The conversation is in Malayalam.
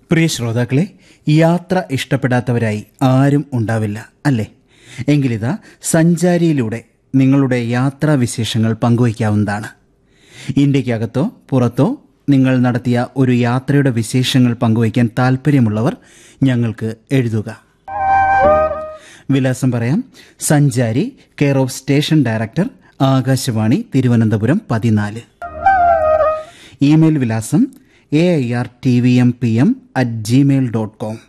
പ്രിയ ശ്രോതാക്കളെ യാത്ര ഇഷ്ടപ്പെടാത്തവരായി ആരും ഉണ്ടാവില്ല അല്ലേ എങ്കിലിതാ സഞ്ചാരിയിലൂടെ നിങ്ങളുടെ യാത്രാ വിശേഷങ്ങൾ പങ്കുവയ്ക്കാവുന്നതാണ് ഇന്ത്യക്കകത്തോ പുറത്തോ നിങ്ങൾ നടത്തിയ ഒരു യാത്രയുടെ വിശേഷങ്ങൾ പങ്കുവയ്ക്കാൻ താല്പര്യമുള്ളവർ ഞങ്ങൾക്ക് എഴുതുക വിലാസം പറയാം Sanchari care of station director Akashvani Thiruvananthapuram പതിനാല് ഇമെയിൽ വിലാസം A I R T V M P M at Gmail dot com